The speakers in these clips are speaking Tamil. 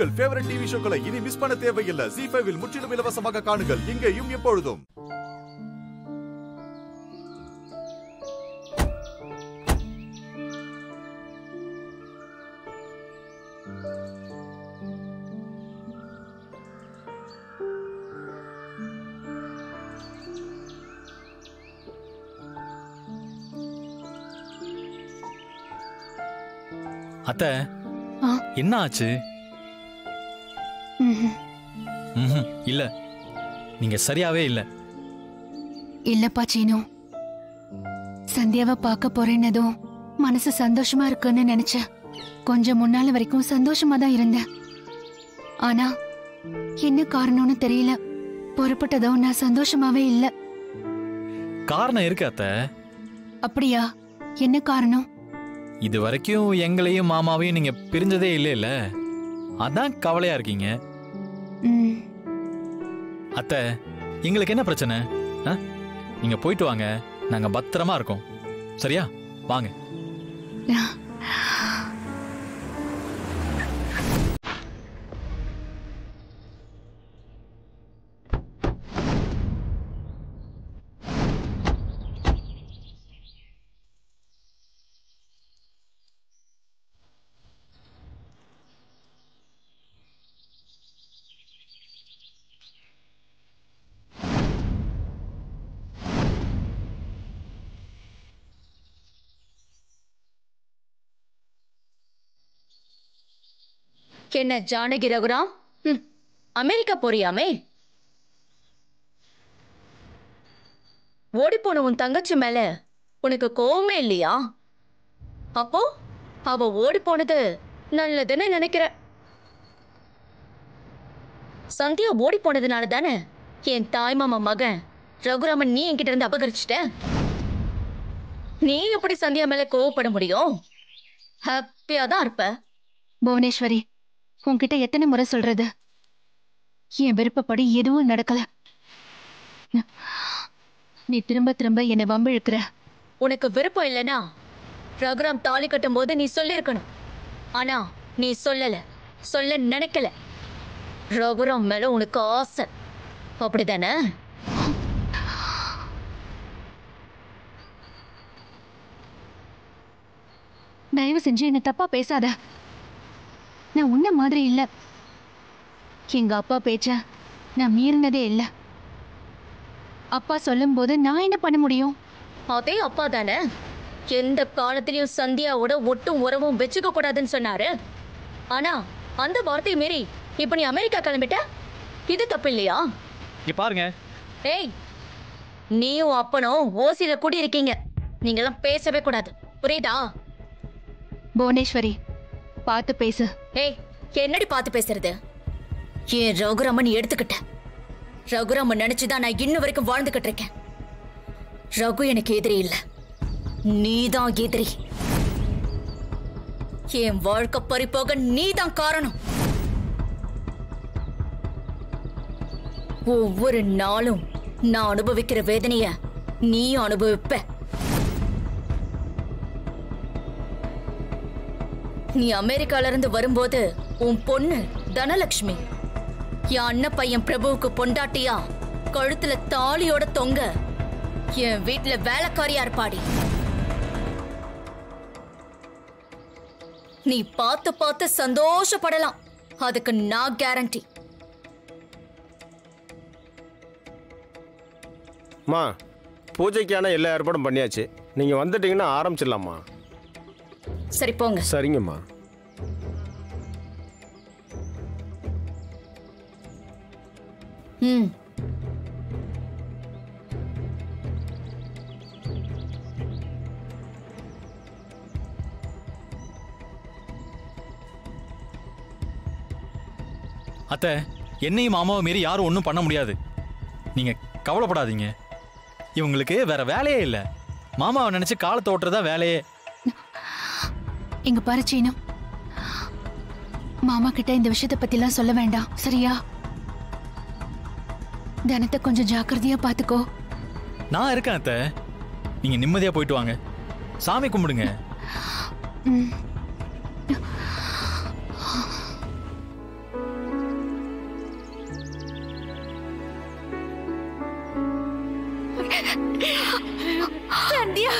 உங்கள் ஃபேவரட் டிவி ஷோக்களை இனி மிஸ் பண்ண தேவையில்லை ஜி ஃபைவில் முற்றிலும் இலவசமாக காணுங்கள் இங்கேயும் எப்பொழுதும் அத்தை ஆ? என்ன ஆச்சு ம்ஹும். ம்ஹும், இல்ல நீங்க சரியாவே இல்ல இல்லப்பா சீனு சந்தியாவை பார்க்க போறேன்னதும் மனசு சந்தோஷமா இருக்குன்னு நினைச்சேன் கொஞ்சம் முன்னால வரைக்கும் சந்தோஷமா தான் இருந்தேன் ஆனா என்ன காரணம்னு தெரியல புறப்பட்டதும் நான் சந்தோஷமாவே இல்ல காரணம் இருக்கு அத்தை அப்படியா என்ன காரணம் இது வரைக்கும் எங்களையும் மாமாவையும் நீங்க பிரிஞ்சதே இல்லைல்ல அதான் கவலையா இருக்கீங்க ம், அத்தை எங்களுக்கு என்ன பிரச்சனை ஆ? நீங்க போயிட்டு வாங்க நாங்க பத்திரமா இருக்கோம் சரியா வாங்க என்ன ஜானகி ரகுராம் ம், அமெரிக்கா போறியாமே ஓடிப்போன உன் தங்கச்சி மேல உனக்கு கோவமே இல்லையா அப்போ அவ ஓடி போனது நல்லதுன்னு நினைக்கிற சந்தியா ஓடி போனதுனால தானே என் தாய்மாமா மகன் ரகுராமன் நீ என்கிட்ட இருந்து அபகரிச்சிட்ட நீ எப்படி சந்தியா மேல கோவப்பட முடியும் ஹாப்பியா தான் இருப்ப புவனேஸ்வரி உன்கிட்ட எத்தனை முறை சொல்றது என் விருப்பப்படி எதுவும் நடக்கல நீ திரும்ப திரும்ப என்னை வம்பு இழுக்கிற உனக்கு விருப்பம் இல்லனா ரகுராம் தாலி கட்டும் போது நீ சொல்லியிருக்கணும் ஆனா நீ சொல்லல சொல்ல நினைக்கல ரகுராம் மேல உனக்கு ஆசை அப்படிதானே தயவு செஞ்சு என்ன தப்பா பேசாத நான் உன்ன மாதிரி இல்ல எங்க அப்பா பேச்ச நான் மீறினதே இல்ல அப்பா சொல்லும்போது நான் என்ன பண்ண முடியும் அதே அப்பா தானே எந்த காலத்திலயும் சந்தியாவோட ஒட்டும் உறவும் வச்சுக்க கூடாதுன்னு சொன்னாரு ஆனா அந்த வார்த்தையை மீறி இப்ப நீ அமெரிக்கா கிளம்பிட்ட இது தப்பு இல்லையா இங்க பாருங்க ஏய் நீயும் அப்பனும் ஓசியில கூடி இருக்கீங்க நீங்கெல்லாம் பேசவே கூடாது புரியுதா புவனேஸ்வரி பார்த்து பேசு ஏய் என்னடி பார்த்து பேசுறது ஏன் ரகுராமன் எடுத்துக்கிட்ட ரகுராமன் நினைச்சுதான் நான் இன்ன வரைக்கும் வாழ்ந்துகிட்டு இருக்கேன் ரகு எனக்கு எதிரி இல்ல நீதான் எதிரி என் வாழ்க்கை பறிப்போக நீதான் காரணம் ஒவ்வொரு நாளும் நான் அனுபவிக்கிற வேதனைய நீயும் அனுபவிப்ப நீ அமெரிக்கால இருந்து வரும்போது உன் பொண்ணு தனலட்சுமி என் அண்ணன் பையன் பிரபுவுக்கு பொண்டாட்டியா கழுத்துல தாலியோட தொங்க என் வீட்டுல வேலைக்காரியா இருப்பாடி நீ பார்த்து பார்த்து சந்தோஷப்படலாம் அதுக்கு நான் கேரண்டி அம்மா பூஜைக்கான எல்லா ஏற்பாடும் பண்ணியாச்சு நீங்கள் வந்துட்டீங்கன்னா ஆரம்பிச்சிடலாம்மா சரி போங்க சரிங்கம்மா ம் அத்தை என்னையும் மாமாவை மீறி யாரும் ஒன்றும் பண்ண முடியாது நீங்க கவலைப்படாதீங்க இவங்களுக்கு வேற வேலையே இல்லை மாமாவை நினைச்சு காலத்தை ஓட்டுறதா வேலையே இங்க பாரு சீனு மாமா கிட்ட இந்த விஷயத்தை பத்திலாம் சொல்ல வேண்டாம் சரியா தனத்தை கொஞ்சம் ஜாக்கிரதையா பாத்துக்கோ நான் இருக்கேன் அத்தை நீங்க நிம்மதியா போயிட்டு வாங்க சாமி கும்பிடுங்க ம். சந்தியா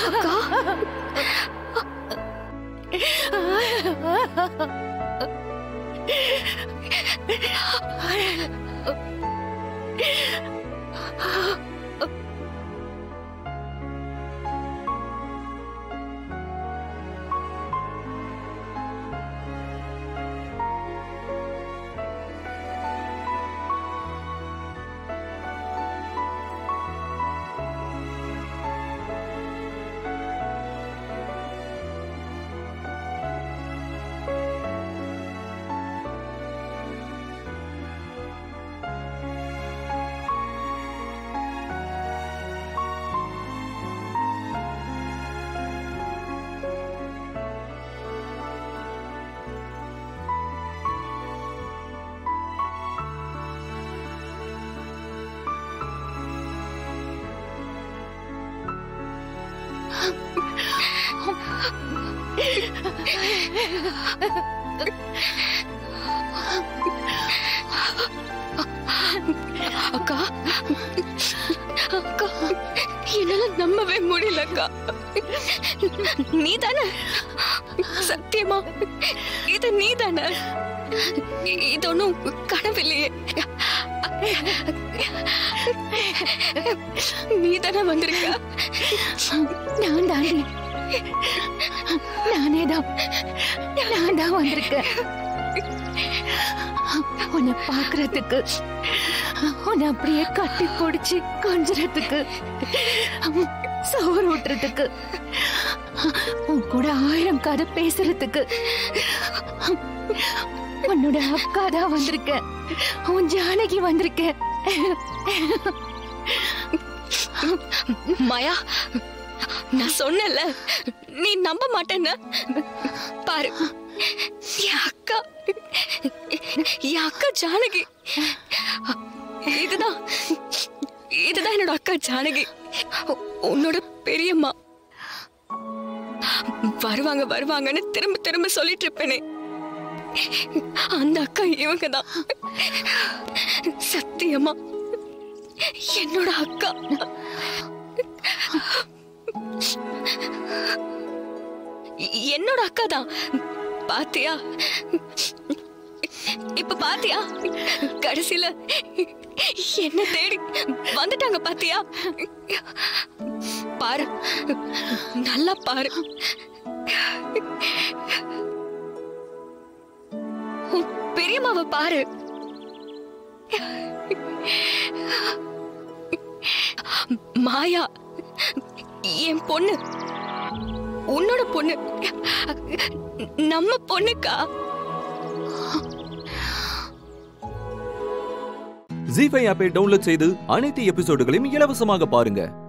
அக்கா அக்கா என்னால நம்பவே முடியல அக்கா நீ தானே சத்தியமா இது நீ தானே இது ஒன்றும் கனவில்லையே நீ தானே வந்திருக்க நான் தாண்டி நானே தான் நான் தான் வந்திருக்கேன் உன்னை பார்க்கறதுக்கு உன்னை அப்படியே கட்டி பிடிச்சி கொஞ்சறதுக்கு சோறு ஊட்டுறதுக்கு உன் கூட ஆயிரம் கதை பேசுறதுக்கு உன்னோட அக்கா தான் வந்திருக்கேன் உன் ஜானகி வந்திருக்கேன் மாயா நான் சொன்னல நீ நம்ப மாட்டேன்னு பாரு என் அக்கா என் அக்கா ஜானகி இதுதான் இதுதான் என்னோட அக்கா ஜானகி உ- உன்னோட பெரியம்மா வருவாங்க வருவாங்கன்னு திரும்ப திரும்ப சொல்லிட்டு இருப்பேனே அந்த அக்கா இவங்க தான் சத்தியமா என்னோட அக்கா என்னோட அக்கா தான் பாத்தியா இப்ப பாத்தியா கடைசியில என்ன தேடி வந்துட்டாங்க பாத்தியா பாரு நல்லா பாரு உன் பெரியம்மாவை பாரு மாயா என் பொண்ணு உன்னோட பொண்ணு நம்ம பொண்ணுக்கா ஜி ஃபைவ் ஆப்பை டவுன்லோட் செய்து அனைத்து எபிசோடுகளையும் இலவசமாக பாருங்க